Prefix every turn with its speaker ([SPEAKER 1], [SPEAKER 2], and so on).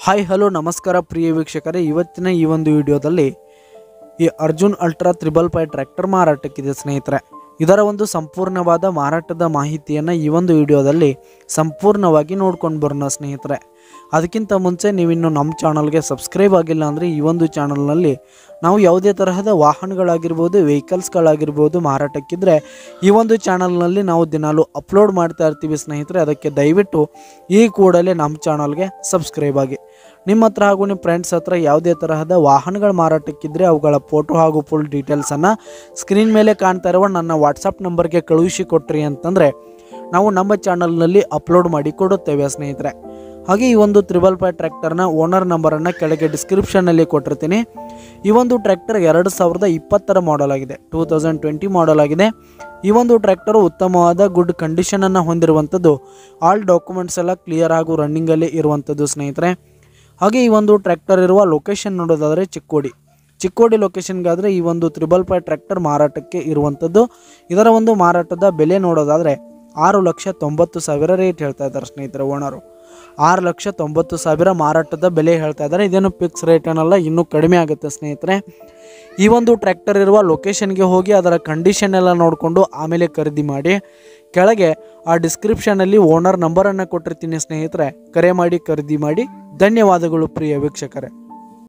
[SPEAKER 1] hi hello ನಮಸ್ಕಾರ ಪ್ರಿಯ ವೀಕ್ಷಕರೇ ಇವತ್ತಿನ ಈ ಒಂದು ವಿಡಿಯೋದಲ್ಲಿ ಈ ಅರ್ಜುನ್ ಅಲ್ಟ್ರಾ ತ್ರಿಬಲ್ ಫೈ ಟ್ರ್ಯಾಕ್ಟರ್ ಮಾರಾಟಕ್ಕಿದೆ ಸ್ನೇಹಿತರೆ ಇದರ ಒಂದು ಸಂಪೂರ್ಣವಾದ ಮಾರಾಟದ ಮಾಹಿತಿಯನ್ನು ಈ ಒಂದು ವಿಡಿಯೋದಲ್ಲಿ ಸಂಪೂರ್ಣವಾಗಿ ನೋಡ್ಕೊಂಡು ಬರೋಣ ಸ್ನೇಹಿತರೆ ಅದಕ್ಕಿಂತ ಮುಂಚೆ ನೀವಿನ್ನು ನಮ್ಮ ಚಾನಲ್ಗೆ ಸಬ್ಸ್ಕ್ರೈಬ್ ಆಗಿಲ್ಲ ಅಂದರೆ ಈ ಒಂದು ಚಾನಲ್ನಲ್ಲಿ ನಾವು ಯಾವುದೇ ತರಹದ ವಾಹನಗಳಾಗಿರ್ಬೋದು ವೆಹಿಕಲ್ಸ್ಗಳಾಗಿರ್ಬೋದು ಮಾರಾಟಕ್ಕಿದ್ರೆ ಈ ಒಂದು ಚಾನಲ್ನಲ್ಲಿ ನಾವು ದಿನಾಲು ಅಪ್ಲೋಡ್ ಮಾಡ್ತಾ ಇರ್ತೀವಿ ಸ್ನೇಹಿತರೆ ಅದಕ್ಕೆ ದಯವಿಟ್ಟು ಈ ಕೂಡಲೇ ನಮ್ಮ ಚಾನಲ್ಗೆ ಸಬ್ಸ್ಕ್ರೈಬ್ ಆಗಿ ನಿಮ್ಮ ಹತ್ರ ಹಾಗೂ ನಿಮ್ಮ ಫ್ರೆಂಡ್ಸ್ ಹತ್ರ ಯಾವುದೇ ತರಹದ ವಾಹನಗಳ ಮಾರಾಟಕ್ಕಿದ್ರೆ ಅವುಗಳ ಫೋಟೋ ಹಾಗೂ ಫುಲ್ ಡೀಟೇಲ್ಸನ್ನು ಸ್ಕ್ರೀನ್ ಮೇಲೆ ಕಾಣ್ತಾ ಇರುವ ನನ್ನ ವಾಟ್ಸಪ್ ನಂಬರ್ಗೆ ಕಳುಹಿಸಿ ಕೊಟ್ರಿ ಅಂತಂದರೆ ನಾವು ನಮ್ಮ ಚಾನಲ್ನಲ್ಲಿ ಅಪ್ಲೋಡ್ ಮಾಡಿ ಕೊಡುತ್ತೇವೆ ಸ್ನೇಹಿತರೆ ಹಾಗೆ ಈ ಒಂದು ತ್ರಿಬಲ್ ಫೈ ಟ್ರ್ಯಾಕ್ಟರ್ನ ಓನರ್ ನಂಬರನ್ನು ಕೆಳಗೆ ಡಿಸ್ಕ್ರಿಪ್ಷನ್ನಲ್ಲಿ ಕೊಟ್ಟಿರ್ತೀನಿ ಈ ಒಂದು ಟ್ರ್ಯಾಕ್ಟರ್ ಎರಡು ಸಾವಿರದ ಇಪ್ಪತ್ತರ ಮಾಡಲ್ ಆಗಿದೆ ಟೂ ತೌಸಂಡ್ ಟ್ವೆಂಟಿ ಮಾಡಲ್ ಆಗಿದೆ ಈ ಒಂದು ಟ್ರ್ಯಾಕ್ಟರು ಉತ್ತಮವಾದ ಗುಡ್ ಕಂಡೀಷನನ್ನು ಹೊಂದಿರುವಂಥದ್ದು ಆಲ್ ಡಾಕ್ಯುಮೆಂಟ್ಸ್ ಎಲ್ಲ ಕ್ಲಿಯರ್ ಹಾಗೂ ರನ್ನಿಂಗಲ್ಲಿ ಇರುವಂಥದ್ದು ಸ್ನೇಹಿತರೆ ಹಾಗೆ ಈ ಒಂದು ಟ್ರ್ಯಾಕ್ಟರ್ ಇರುವ ಲೊಕೇಶನ್ ನೋಡೋದಾದರೆ ಚಿಕ್ಕೋಡಿ ಚಿಕ್ಕೋಡಿ ಲೊಕೇಶನ್ಗಾದರೆ ಈ ಒಂದು ತ್ರಿಬಲ್ ಫೈ ಟ್ರ್ಯಾಕ್ಟರ್ ಮಾರಾಟಕ್ಕೆ ಇರುವಂಥದ್ದು ಇದರ ಒಂದು ಮಾರಾಟದ ಬೆಲೆ ನೋಡೋದಾದರೆ ಆರು ಲಕ್ಷ ತೊಂಬತ್ತು ಸಾವಿರ ರೇಟ್ ಹೇಳ್ತಾ ಇದ್ದಾರೆ ಸ್ನೇಹಿತರೆ ಓನರು ಆರು ಲಕ್ಷ ತೊಂಬತ್ತು ಸಾವಿರ ಮಾರಾಟದ ಬೆಲೆ ಹೇಳ್ತಾ ಇದ್ದಾರೆ ಇದೇನು ಫಿಕ್ಸ್ ರೇಟ್ ಏನಲ್ಲ ಇನ್ನೂ ಕಡಿಮೆ ಆಗುತ್ತೆ ಸ್ನೇಹಿತರೆ ಈ ಒಂದು ಟ್ರ್ಯಾಕ್ಟರ್ ಇರುವ ಲೊಕೇಶನ್ಗೆ ಹೋಗಿ ಅದರ ಕಂಡೀಷನ್ ಎಲ್ಲ ನೋಡಿಕೊಂಡು ಆಮೇಲೆ ಖರೀದಿ ಮಾಡಿ ಕೆಳಗೆ ಆ ಡಿಸ್ಕ್ರಿಪ್ಷನಲ್ಲಿ ಓನರ್ ನಂಬರನ್ನು ಕೊಟ್ಟಿರ್ತೀನಿ ಸ್ನೇಹಿತರೆ ಕರೆ ಮಾಡಿ ಖರೀದಿ ಮಾಡಿ ಧನ್ಯವಾದಗಳು ಪ್ರಿಯ ವೀಕ್ಷಕರೇ